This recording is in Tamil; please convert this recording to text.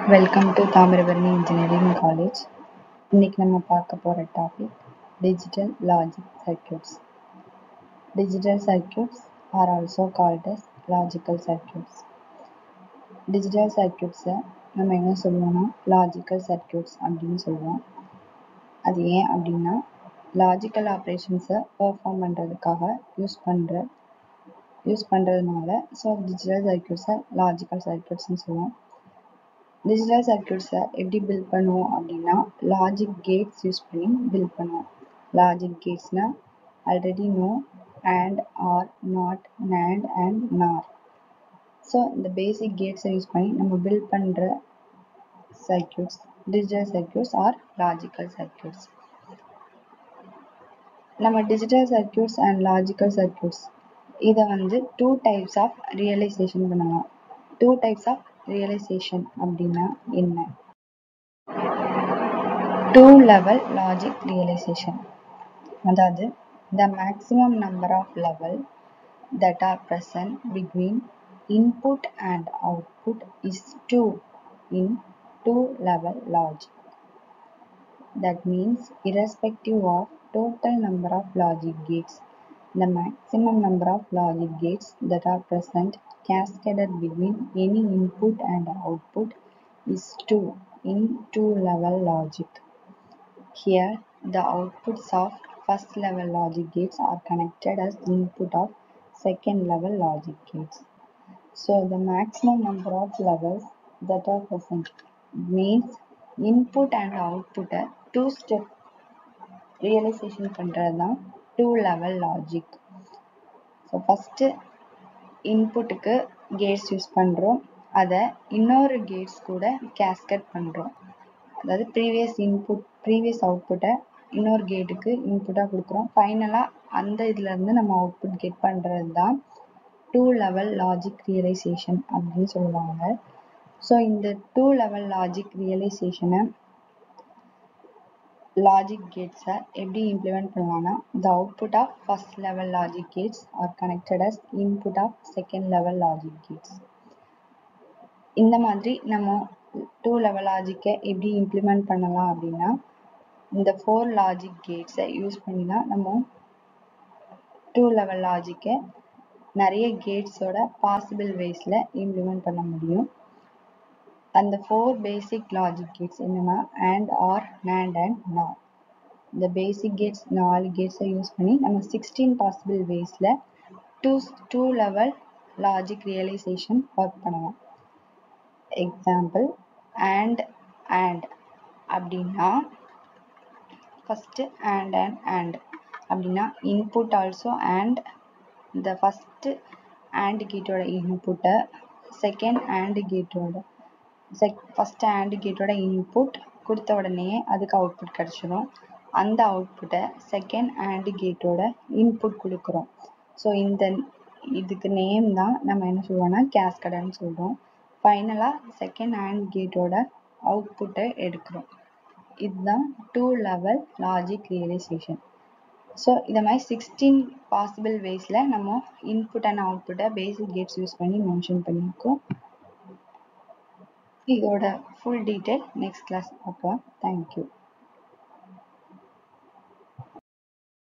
Welcome to Thamirabarani engineering college இன்னைக்கு நம்ம பார்க்க போகிற topic digital logic circuits digital circuits are also called as logical circuits digital சர்க்யூட்ஸை நம்ம என்ன சொல்லுவோம்னா லாஜிக்கல் சர்க்யூட்ஸ் அப்படின்னு சொல்லுவோம் அது ஏன் அப்படின்னா லாஜிக்கல் ஆப்ரேஷன்ஸை பெர்ஃபார்ம் பண்ணுறதுக்காக யூஸ் பண்ணுற யூஸ் பண்ணுறதுனால ஸோ டிஜிட்டல் சர்க்யூட்ஸை லாஜிக்கல் சர்க்யூட்ஸ்னு சொல்லுவோம் டிஜிட்டல் சர்க்யூட்ஸை எப்படி பில்ட் பண்ணுவோம் அப்படின்னா லாஜிக் கேட்ஸ் யூஸ் பண்ணி பில்ட் பண்ணுவோம் லாஜிக் கேட்ஸ்னால் already know AND OR NOT NAND AND NOR so இந்த பேசிக் கேட்ஸை யூஸ் பண்ணி நம்ம பில்ட் பண்ணுற circuits digital circuits are logical circuits நம்ம digital circuits and logical circuits இதை வந்து டூ டைப்ஸ் ஆஃப் ரியலைசேஷன் பண்ணலாம் டூ டைப்ஸ் ஆஃப் ரியலைசேஷன் அப்படின்னா என்ன டூ லெவல் லாஜிக் ரியலைசேஷன் அதாவது the maximum number of level that are present between input and output is 2 in two level logic that means irrespective of total number of logic gates the maximum number of logic gates that are present cascaded between any input and output is 2 in two level logic. Here, the outputs of first level logic gates are connected as input of second level logic gates. So, the maximum number of levels that are present means input and output two step realization பண்ணுறது தான் two level logic so first இன்புட்டுக்கு கேட்ஸ் யூஸ் பண்ணுறோம் அதை இன்னொரு கேட்ஸ் கூட கேஸ்கட் பண்ணுறோம் அதாவது ப்ரீவியஸ் இன்புட் ப்ரீவியஸ் அவுட்புட்டை இன்னொரு கேட்டுக்கு இன்புட்டாக கொடுக்குறோம் ஃபைனலாக அந்த இதுலேருந்து நம்ம அவுட்புட் கெட் பண்ணுறது தான் டூ லெவல் லாஜிக் ரியலைசேஷன் அப்படின்னு சொல்லுவாங்க ஸோ இந்த டூ லெவல் லாஜிக் ரியலைசேஷனை லாஜிக் கேட்ஸை எப்படி இம்ப்ளிமெண்ட் பண்ணலாம்னா the output of first level logic gates are connected as input of second level logic gates இந்த மாதிரி நம்ம டூ லெவல் லாஜிக்கை எப்படி இம்ப்ளிமெண்ட் பண்ணலாம் அப்படின்னா இந்த ஃபோர் லாஜிக் கேட்ஸை யூஸ் பண்ணி தான் நம்ம டூ லெவல் லாஜிக்கை நிறைய கேட்ஸோட பாசிபிள் வேஸில் இம்ப்ளிமெண்ட் பண்ண முடியும் அந்த ஃபோர் பேசிக் லாஜிக் கேட்ஸ் என்னென்னா AND OR NAND AND NOR இந்த பேசிக் கேட்ஸ் நாலு கேட்ஸை யூஸ் பண்ணி நம்ம சிக்ஸ்டீன் பாசிபிள் வேஸில் two two level logic realization work பண்ணலாம் எக்ஸாம்பிள் அண்ட் அண்ட் அப்படின்னா ஃபஸ்ட்டு அண்ட் அண்ட் அண்ட் அப்படின்னா இன்புட் ஆல்சோ அண்ட் இந்த ஃபஸ்ட்டு அண்ட் கேட்டோட இன்புட்டை செகண்ட் அண்ட் கேட்டோட செக் ஃபஸ்ட்டு ஆண்டு கேட்டோட இன்புட் கொடுத்த உடனே அதுக்கு அவுட்புட் கிடச்சிரும் அந்த அவுட்புட்டை செகண்ட் ஆண்டு கேட்டோட இன்புட் கொடுக்குறோம் ஸோ இந்த இதுக்கு நேம் தான் நம்ம என்ன சொல்லுவோம்னா கேஸ்கடன்னு சொல்கிறோம் ஃபைனலாக செகண்ட் ஆண்ட் கேட்டோட அவுட்புட்டை எடுக்கிறோம் இதுதான் two level logic realization so இதை மாதிரி சிக்ஸ்டீன் பாசிபிள் வேஸில் நம்ம இன்புட் அண்ட் அவுட்புட்டை பேசிக் கேட்ஸ் யூஸ் பண்ணி மென்ஷன் பண்ணியிருக்கோம் இதோட ஃபுல் டீட்டெயில் நெக்ஸ்ட் கிளாஸ் பார்க்கலாம் தேங்க்யூ